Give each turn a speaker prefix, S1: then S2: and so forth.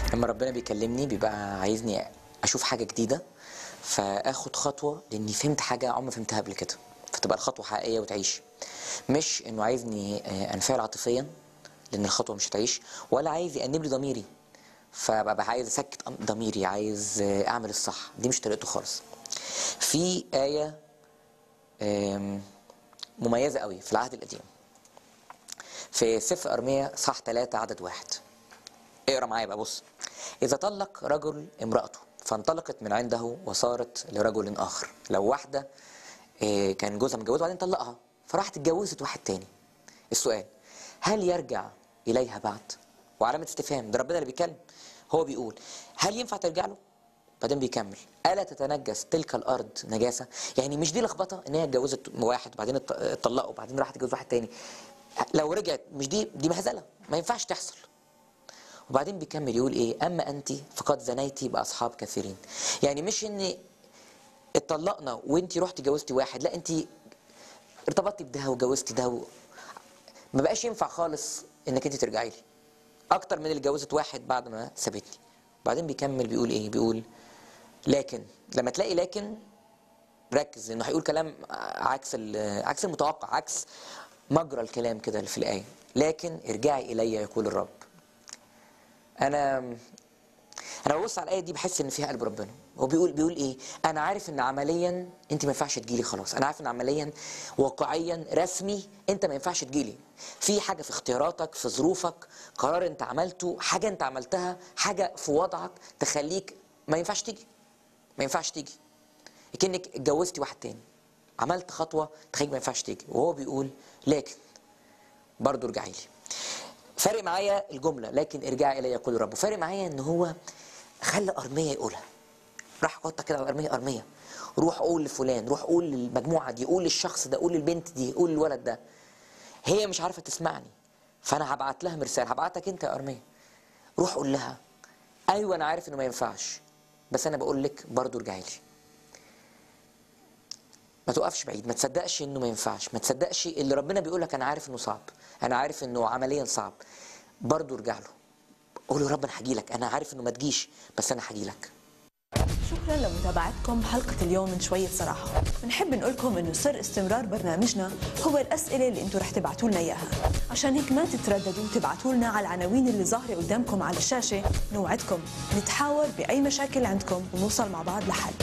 S1: لما ربنا بيكلمني بيبقى عايزني اشوف حاجه جديده فاخد خطوه لاني فهمت حاجه عمري ما فهمتها قبل كده فتبقى الخطوه حقيقيه وتعيش مش انه عايزني آه، انفعل عاطفيا لان الخطوه مش هتعيش ولا عايز يأنب لي ضميري فببقى عايز اسكت ضميري عايز آه، اعمل الصح دي مش طريقته خالص في ايه آم، مميزه قوي في العهد القديم في سفر ارميا صح 3 عدد واحد اقرا معايا بقى بص اذا طلق رجل امراته فانطلقت من عنده وصارت لرجل اخر لو واحده آه، كان جوزها متجوزها وبعدين طلقها فراحت اتجوزت واحد تاني السؤال هل يرجع اليها بعد وعلامه استفهام ده ربنا اللي بيتكلم هو بيقول هل ينفع ترجع له بعدين بيكمل الا تتنجس تلك الارض نجاسه يعني مش دي لخبطه ان هي اتجوزت واحد وبعدين ات- اتطلقوا وبعدين راحت تتجوز واحد تاني لو رجعت مش دي دي مهزله ما ينفعش تحصل وبعدين بيكمل يقول ايه اما انت فقد زنيتي باصحاب كثيرين يعني مش ان اتطلقنا وانت رحتي جوزتي واحد لا انت ارتبطتي بده وجوزتي ده و... ما بقاش ينفع خالص انك انت ترجعي لي اكتر من اللي اتجوزت واحد بعد ما سابتني وبعدين بيكمل بيقول ايه بيقول لكن لما تلاقي لكن ركز انه هيقول كلام عكس ال- عكس المتوقع عكس مجرى الكلام كده اللي في الايه لكن ارجعي الي يقول الرب انا انا ببص على الايه دي بحس ان فيها قلب ربنا هو بيقول بيقول ايه انا عارف ان عمليا انت ما ينفعش تجيلي خلاص انا عارف ان عمليا واقعيا رسمي انت ما ينفعش تجيلي في حاجه في اختياراتك في ظروفك قرار انت عملته حاجه انت عملتها حاجه في وضعك تخليك ما ينفعش تيجي ما ينفعش تيجي كأنك اتجوزتي واحد تاني عملت خطوه تخليك ما ينفعش تيجي وهو بيقول لكن برضه ارجعي لي فارق معايا الجمله لكن ارجعي الي يقول الرب فارق معايا ان هو خلى ارميه يقولها راح حطها كده على ارميه ارميه روح قول لفلان روح قول للمجموعه دي قول للشخص ده قول للبنت دي قول للولد ده هي مش عارفه تسمعني فانا هبعت لها مرسال هبعتك انت يا ارميه روح قول لها ايوه انا عارف انه ما ينفعش بس انا بقول لك برضه ارجعي لي ما توقفش بعيد ما تصدقش انه ما ينفعش ما تصدقش اللي ربنا بيقول لك انا عارف انه صعب انا عارف انه عمليا صعب برضه ارجع له قول له يا رب انا هجي لك انا عارف انه ما تجيش بس انا هجي لك
S2: شكرا لمتابعتكم حلقة اليوم من شوية صراحة بنحب نقول لكم انه سر استمرار برنامجنا هو الأسئلة اللي انتم رح تبعتوا لنا إياها عشان هيك ما تترددوا تبعتوا لنا على العناوين اللي ظاهرة قدامكم على الشاشة نوعدكم نتحاور بأي مشاكل عندكم ونوصل مع بعض لحل